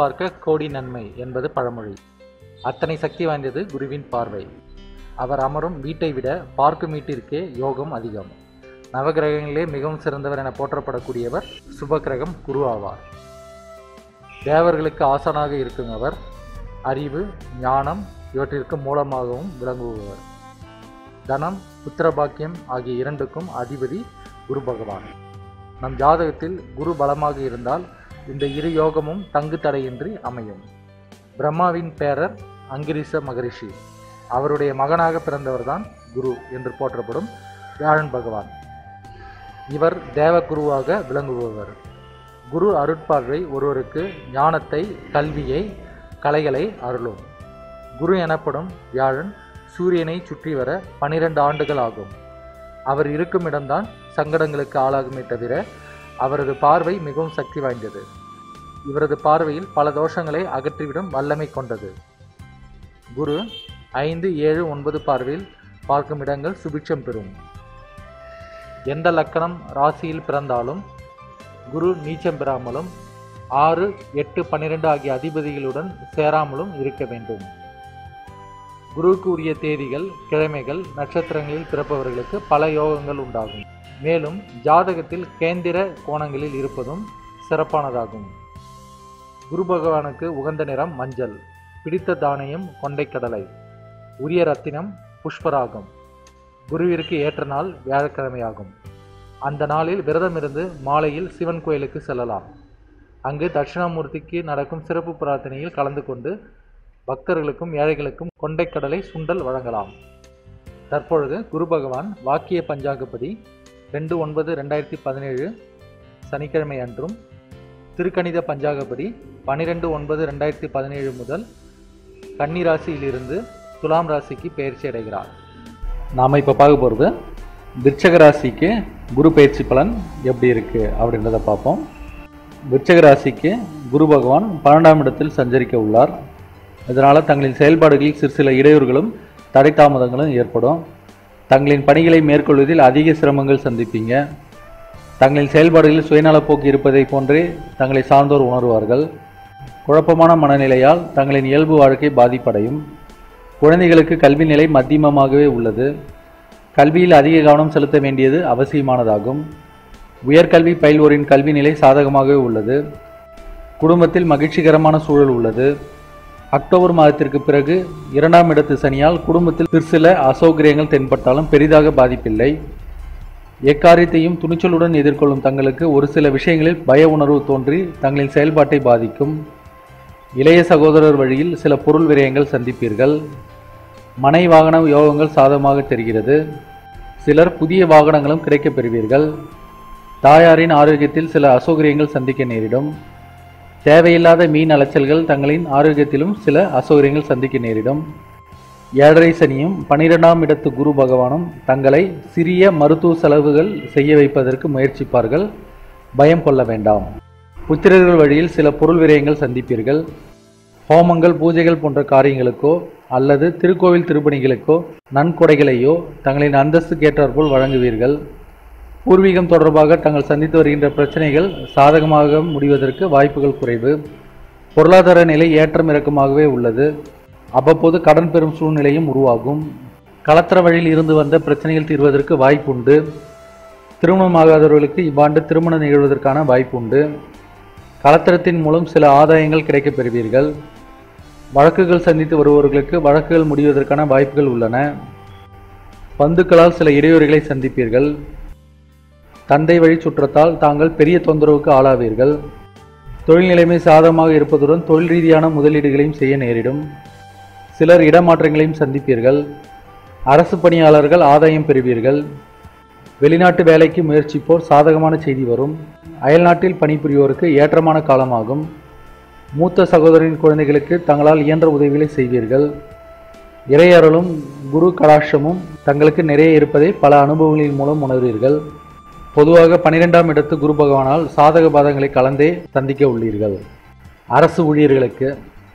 பார்க்க கோடி நன்மை என்பது பழமொழி அத்தனை சக்தி வாய்ந்தது குருவின் பார்வை அவர் அமரும் வீட்டை விட பார்க்கும் வீட்டிற்கே யோகம் அதிகம் நவகிரகங்களிலே மிகவும் சிறந்தவர் என போற்றப்படக்கூடியவர் சுபகிரகம் குரு ஆவார் தேவர்களுக்கு ஆசானாக இருக்கும் அவர் அறிவு ஞானம் இவற்றிற்கு மூலமாகவும் விளங்குபவர் தனம் புத்திரபாக்கியம் ஆகிய இரண்டுக்கும் அதிபதி குரு பகவான் நம் ஜாதகத்தில் குரு பலமாக இருந்தால் இந்த இரு யோகமும் தங்கு தடையின்றி அமையும் பிரம்மாவின் பேரர் அங்கிரிச மகரிஷி அவருடைய மகனாக பிறந்தவர்தான் குரு என்று போற்றப்படும் வியாழன் பகவான் இவர் தேவகுருவாக விளங்குபவர் குரு அருட்பார்வை ஒருவருக்கு ஞானத்தை கல்வியை கலைகளை அருளும் குரு எனப்படும் வியாழன் சூரியனை சுற்றி வர பனிரெண்டு ஆண்டுகள் ஆகும் அவர் இருக்கும் இடம்தான் சங்கடங்களுக்கு ஆளாகுமே தவிர அவரது பார்வை மிகவும் சக்தி வாய்ந்தது இவரது பார்வையில் பல தோஷங்களை அகற்றிவிடும் வல்லமை கொண்டது குரு ஐந்து ஏழு ஒன்பது பார்வையில் பார்க்கும் இடங்கள் சுபிட்சம் பெறும் எந்த லக்கணம் ராசியில் பிறந்தாலும் குரு நீச்சம் பெறாமலும் ஆறு எட்டு பன்னிரெண்டு ஆகிய அதிபதிகளுடன் சேராமலும் இருக்க வேண்டும் குருவுக்கு உரிய தேதிகள் கிழமைகள் நட்சத்திரங்களில் பிறப்பவர்களுக்கு பல யோகங்கள் உண்டாகும் மேலும் ஜாதகத்தில் கேந்திர கோணங்களில் இருப்பதும் சிறப்பானதாகும் குரு பகவானுக்கு உகந்த நிறம் மஞ்சள் பிடித்த தானியம் கொண்டைக்கடலை உரிய ரத்தினம் புஷ்பராகம் குருவிற்கு ஏற்ற நாள் வியாழக்கிழமையாகும் அந்த நாளில் விரதமிருந்து மாலையில் சிவன் கோயிலுக்கு செல்லலாம் அங்கு தட்சிணாமூர்த்திக்கு நடக்கும் சிறப்பு பிரார்த்தனையில் கலந்து கொண்டு பக்தர்களுக்கும் ஏழைகளுக்கும் கொண்டைக்கடலை சுண்டல் வழங்கலாம் தற்பொழுது குரு பகவான் வாக்கிய பஞ்சாங்கப்படி ரெண்டு ஒன்பது ரெண்டாயிரத்தி பதினேழு சனிக்கிழமை அன்றும் திருக்கணித பஞ்சாங்கப்படி பன்னிரெண்டு ஒன்பது ரெண்டாயிரத்தி பதினேழு முதல் கன்னி ராசியிலிருந்து துலாம் ராசிக்கு பயிற்சி அடைகிறார் நாம் இப்போ பார்க்க போகிறது விருச்சக ராசிக்கு குரு பயிற்சி பலன் எப்படி இருக்குது அப்படின்றத பார்ப்போம் விருச்சக ராசிக்கு குரு பகவான் பன்னெண்டாம் இடத்தில் சஞ்சரிக்க உள்ளார் இதனால் தங்களின் செயல்பாடுகளில் சிறு சில இடையூறுகளும் தடை தாமதங்களும் ஏற்படும் தங்களின் பணிகளை மேற்கொள்வதில் அதிக சிரமங்கள் சந்திப்பீங்க தங்களின் செயல்பாடுகளில் சுயநலப்போக்கு இருப்பதை போன்றே தங்களை சார்ந்தோர் உணர்வார்கள் குழப்பமான மனநிலையால் தங்களின் இயல்பு வாழ்க்கை பாதிப்படையும் குழந்தைகளுக்கு கல்வி நிலை மத்தியமமாகவே உள்ளது கல்வியில் அதிக கவனம் செலுத்த வேண்டியது அவசியமானதாகும் உயர்கல்வி பயில்வோரின் கல்வி நிலை சாதகமாகவே உள்ளது குடும்பத்தில் மகிழ்ச்சிகரமான சூழல் உள்ளது அக்டோபர் மாதத்திற்கு பிறகு இரண்டாம் இடத்து சனியால் குடும்பத்தில் சிறு சில அசௌகரியங்கள் தென்பட்டாலும் பெரிதாக பாதிப்பில்லை எக்காரியத்தையும் துணிச்சலுடன் எதிர்கொள்ளும் தங்களுக்கு ஒரு சில விஷயங்களில் பய உணர்வு தோன்றி தங்களின் செயல்பாட்டை பாதிக்கும் இளைய சகோதரர் வழியில் சில பொருள் விரயங்கள் சந்திப்பீர்கள் மனை வாகன யோகங்கள் சாதகமாக தெரிகிறது சிலர் புதிய வாகனங்களும் கிடைக்கப் பெறுவீர்கள் தாயாரின் ஆரோக்கியத்தில் சில அசௌகரியங்கள் சந்திக்க நேரிடும் தேவையில்லாத மீன் அலைச்சல்கள் தங்களின் ஆரோக்கியத்திலும் சில அசௌகரியங்கள் சந்திக்க நேரிடும் ஏழரை சனியும் பனிரெண்டாம் இடத்து குரு பகவானும் தங்களை சிறிய மருத்துவ செலவுகள் செய்ய வைப்பதற்கு முயற்சிப்பார்கள் பயம் கொள்ள வேண்டாம் புத்திரர்கள் வழியில் சில பொருள் விரயங்கள் சந்திப்பீர்கள் ஹோமங்கள் பூஜைகள் போன்ற காரியங்களுக்கோ அல்லது திருக்கோவில் திருப்பணிகளுக்கோ நன்கொடைகளையோ தங்களின் அந்தஸ்துக்கு ஏற்றாற்போல் வழங்குவீர்கள் பூர்வீகம் தொடர்பாக தாங்கள் சந்தித்து வருகின்ற பிரச்சனைகள் சாதகமாக முடிவதற்கு வாய்ப்புகள் குறைவு பொருளாதார நிலை ஏற்றம் இறக்கமாகவே உள்ளது அவ்வப்போது கடன் பெறும் சூழ்நிலையும் உருவாகும் கலத்திர வழியில் இருந்து வந்த பிரச்சனைகள் தீர்வதற்கு வாய்ப்புண்டு திருமணமாகாதவர்களுக்கு இவ்வாண்டு திருமணம் நிகழ்வதற்கான வாய்ப்புண்டு கலத்திரத்தின் மூலம் சில ஆதாயங்கள் கிடைக்கப் பெறுவீர்கள் வழக்குகள் சந்தித்து வருபவர்களுக்கு வழக்குகள் முடிவதற்கான வாய்ப்புகள் உள்ளன பந்துக்களால் சில இடையூறுகளை சந்திப்பீர்கள் தந்தை வழி சுற்றத்தால் தாங்கள் பெரிய தொந்தரவுக்கு ஆளாவீர்கள் தொழில் நிலைமை சாதகமாக இருப்பதுடன் தொழில் ரீதியான முதலீடுகளையும் செய்ய நேரிடும் சிலர் இடமாற்றங்களையும் சந்திப்பீர்கள் அரசு பணியாளர்கள் ஆதாயம் பெறுவீர்கள் வெளிநாட்டு வேலைக்கு முயற்சிப்போர் சாதகமான செய்தி வரும் அயல்நாட்டில் பணிபுரிவோருக்கு ஏற்றமான காலமாகும் மூத்த சகோதரின் குழந்தைகளுக்கு தங்களால் இயன்ற உதவிகளை செய்வீர்கள் இறையறலும் குரு கடாட்சமும் தங்களுக்கு நிறைய இருப்பதை பல அனுபவங்களின் மூலம் உணர்வீர்கள் பொதுவாக பனிரெண்டாம் இடத்து குரு பகவானால் சாதக பாதங்களை கலந்தே சந்திக்க உள்ளீர்கள் அரசு ஊழியர்களுக்கு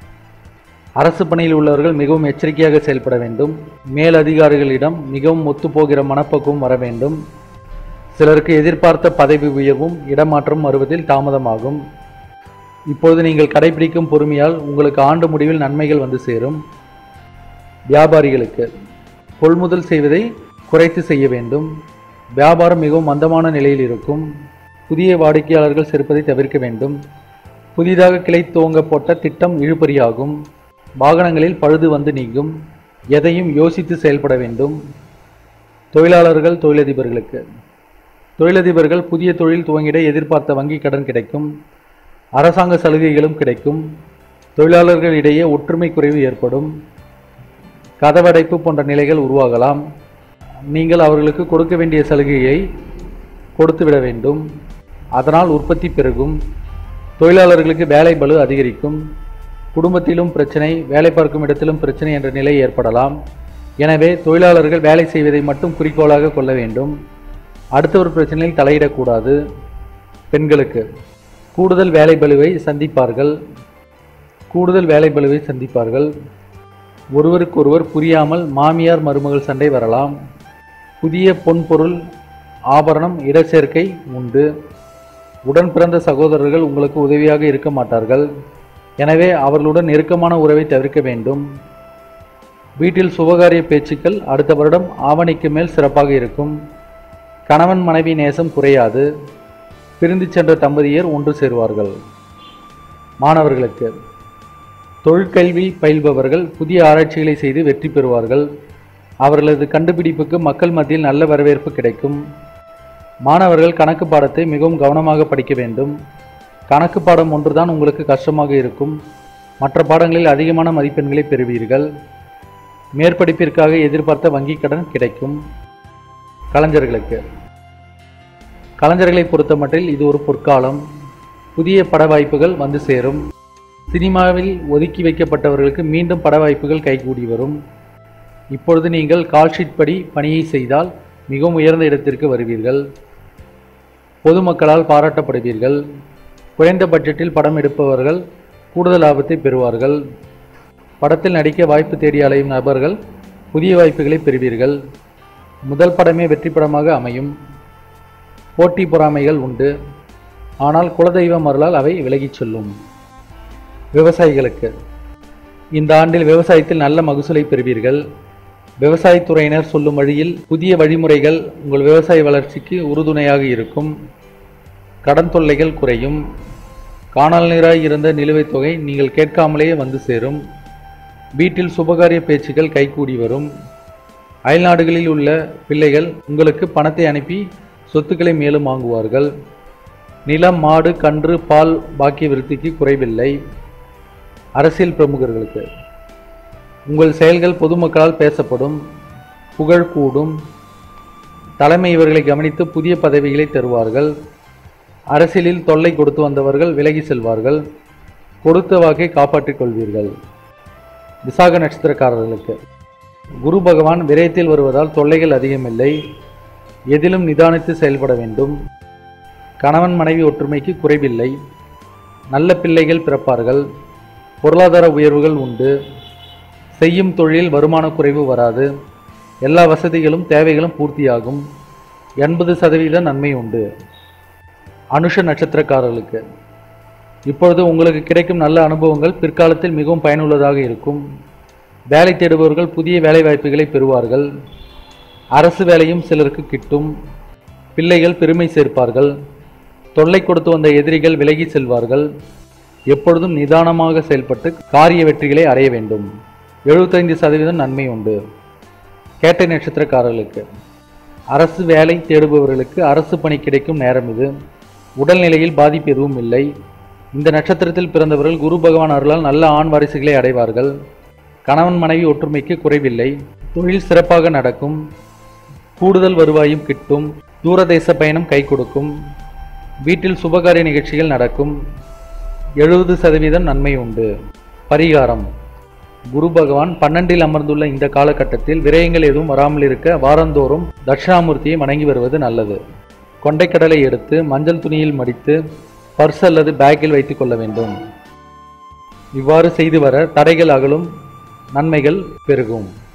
அரசு பணியில் உள்ளவர்கள் மிகவும் எச்சரிக்கையாக செயல்பட வேண்டும் மேல் அதிகாரிகளிடம் மிகவும் ஒத்துப்போகிற மனப்பக்குவம் வர வேண்டும் சிலருக்கு எதிர்பார்த்த பதவி உயர்வும் இடமாற்றம் வருவதில் தாமதமாகும் இப்பொழுது நீங்கள் கடைபிடிக்கும் பொறுமையால் உங்களுக்கு ஆண்டு முடிவில் நன்மைகள் வந்து சேரும் வியாபாரிகளுக்கு கொள்முதல் செய்வதை குறைத்து செய்ய வேண்டும் வியாபாரம் மிகவும் மந்தமான நிலையில் இருக்கும் புதிய வாடிக்கையாளர்கள் சேர்ப்பதை தவிர்க்க வேண்டும் புதிதாக கிளை துவங்க போட்ட திட்டம் இழுபறியாகும் வாகனங்களில் பழுது வந்து நீங்கும் எதையும் யோசித்து செயல்பட வேண்டும் தொழிலாளர்கள் தொழிலதிபர்களுக்கு தொழிலதிபர்கள் புதிய தொழில் துவங்கிட எதிர்பார்த்த வங்கி கடன் கிடைக்கும் அரசாங்க சலுகைகளும் கிடைக்கும் தொழிலாளர்களிடையே ஒற்றுமை குறைவு ஏற்படும் கதவடைப்பு போன்ற நிலைகள் உருவாகலாம் நீங்கள் அவர்களுக்கு கொடுக்க வேண்டிய சலுகையை கொடுத்துவிட வேண்டும் அதனால் உற்பத்தி பெருகும் தொழிலாளர்களுக்கு வேலை பளு அதிகரிக்கும் குடும்பத்திலும் பிரச்சனை வேலை பார்க்கும் இடத்திலும் பிரச்சனை என்ற நிலை ஏற்படலாம் எனவே தொழிலாளர்கள் வேலை செய்வதை மட்டும் குறிக்கோளாக கொள்ள வேண்டும் அடுத்தவர் பிரச்சனையில் தலையிடக்கூடாது பெண்களுக்கு கூடுதல் வேலை பளுவை சந்திப்பார்கள் கூடுதல் வேலை பளுவை சந்திப்பார்கள் ஒருவருக்கொருவர் புரியாமல் மாமியார் மருமகள் சண்டை வரலாம் புதிய பொன்பொருள் ஆபரணம் இடச்சேர்க்கை உண்டு உடன் பிறந்த சகோதரர்கள் உங்களுக்கு உதவியாக இருக்க மாட்டார்கள் எனவே அவர்களுடன் நெருக்கமான உறவை தவிர்க்க வேண்டும் வீட்டில் சுபகாரிய பேச்சுக்கள் அடுத்த வருடம் ஆவணிக்கு மேல் சிறப்பாக இருக்கும் கணவன் மனைவி நேசம் குறையாது பிரிந்து சென்ற தம்பதியர் ஒன்று சேருவார்கள் மாணவர்களுக்கு தொழிற்கல்வி பயில்பவர்கள் புதிய ஆராய்ச்சிகளை செய்து வெற்றி பெறுவார்கள் அவர்களது கண்டுபிடிப்புக்கு மக்கள் மத்தியில் நல்ல வரவேற்பு கிடைக்கும் மாணவர்கள் கணக்கு பாடத்தை மிகவும் கவனமாக படிக்க வேண்டும் கணக்கு பாடம் ஒன்றுதான் உங்களுக்கு கஷ்டமாக இருக்கும் மற்ற பாடங்களில் அதிகமான மதிப்பெண்களை பெறுவீர்கள் மேற்படிப்பிற்காக எதிர்பார்த்த வங்கிக் கடன் கிடைக்கும் கலைஞர்களுக்கு கலைஞர்களை பொறுத்தமட்டில் இது ஒரு பொற்காலம் புதிய பட வாய்ப்புகள் வந்து சேரும் சினிமாவில் ஒதுக்கி வைக்கப்பட்டவர்களுக்கு மீண்டும் பட வாய்ப்புகள் கைகூடி வரும் இப்பொழுது நீங்கள் கால்ஷீட் படி பணியை செய்தால் மிகவும் உயர்ந்த இடத்திற்கு வருவீர்கள் பொதுமக்களால் பாராட்டப்படுவீர்கள் குறைந்த பட்ஜெட்டில் படம் எடுப்பவர்கள் கூடுதல் லாபத்தை பெறுவார்கள் படத்தில் நடிக்க வாய்ப்பு தேடி அலையும் நபர்கள் புதிய வாய்ப்புகளை பெறுவீர்கள் முதல் படமே வெற்றி படமாக அமையும் போட்டி பொறாமைகள் உண்டு ஆனால் குலதெய்வம் அருளால் அவை விலகிச் செல்லும் விவசாயிகளுக்கு இந்த ஆண்டில் விவசாயத்தில் நல்ல மகசூலை பெறுவீர்கள் விவசாயத்துறையினர் சொல்லும் வழியில் புதிய வழிமுறைகள் உங்கள் விவசாய வளர்ச்சிக்கு உறுதுணையாக இருக்கும் கடன் தொல்லைகள் குறையும் காணல் நீராய் இருந்த நிலுவைத் தொகை நீங்கள் கேட்காமலேயே வந்து சேரும் வீட்டில் சுபகாரிய பேச்சுக்கள் கைகூடி வரும் அயல்நாடுகளில் உள்ள பிள்ளைகள் உங்களுக்கு பணத்தை அனுப்பி சொத்துக்களை மேலும் வாங்குவார்கள் நிலம் மாடு கன்று பால் பாக்கிய விருத்திக்கு குறைவில்லை அரசியல் பிரமுகர்களுக்கு உங்கள் செயல்கள் பொதுமக்களால் பேசப்படும் புகழ் கூடும் தலைமை இவர்களை கவனித்து புதிய பதவிகளை தருவார்கள் அரசியலில் தொல்லை கொடுத்து வந்தவர்கள் விலகி செல்வார்கள் கொடுத்த வாக்கை காப்பாற்றிக் கொள்வீர்கள் விசாக நட்சத்திரக்காரர்களுக்கு குரு பகவான் விரயத்தில் வருவதால் தொல்லைகள் அதிகமில்லை எதிலும் நிதானித்து செயல்பட வேண்டும் கணவன் மனைவி ஒற்றுமைக்கு குறைவில்லை நல்ல பிள்ளைகள் பிறப்பார்கள் பொருளாதார உயர்வுகள் உண்டு செய்யும் தொழிலில் வருமான குறைவு வராது எல்லா வசதிகளும் தேவைகளும் பூர்த்தியாகும் எண்பது சதவீத நன்மை உண்டு அனுஷ நட்சத்திரக்காரர்களுக்கு இப்பொழுது உங்களுக்கு கிடைக்கும் நல்ல அனுபவங்கள் பிற்காலத்தில் மிகவும் பயனுள்ளதாக இருக்கும் வேலை தேடுபவர்கள் புதிய வேலை வாய்ப்புகளை பெறுவார்கள் அரசு வேலையும் சிலருக்கு கிட்டும் பிள்ளைகள் பெருமை சேர்ப்பார்கள் தொல்லை கொடுத்து வந்த எதிரிகள் விலகி செல்வார்கள் எப்பொழுதும் நிதானமாக செயல்பட்டு காரிய வெற்றிகளை அடைய வேண்டும் எழுபத்தைந்து சதவீதம் நன்மை உண்டு கேட்டை நட்சத்திரக்காரர்களுக்கு அரசு வேலை தேடுபவர்களுக்கு அரசு பணி கிடைக்கும் நேரம் இது உடல்நிலையில் பாதிப்பு எதுவும் இல்லை இந்த நட்சத்திரத்தில் பிறந்தவர்கள் குரு பகவான் அருளால் நல்ல ஆண் வாரிசுகளை அடைவார்கள் கணவன் மனைவி ஒற்றுமைக்கு குறைவில்லை தொழில் சிறப்பாக நடக்கும் கூடுதல் வருவாயும் கிட்டும் தூரதேச பயணம் கை கொடுக்கும் வீட்டில் சுபகாரிய நிகழ்ச்சிகள் நடக்கும் எழுபது சதவீதம் நன்மை உண்டு பரிகாரம் குரு பகவான் பன்னெண்டில் அமர்ந்துள்ள இந்த காலகட்டத்தில் விரயங்கள் எதுவும் வராமல் இருக்க வாரந்தோறும் தட்சிணாமூர்த்தியை வணங்கி வருவது நல்லது கொண்டைக்கடலை எடுத்து மஞ்சள் துணியில் மடித்து பர்ஸ் அல்லது பேக்கில் வைத்துக் கொள்ள வேண்டும் இவ்வாறு செய்து வர தடைகள் அகலும் நன்மைகள் பெருகும்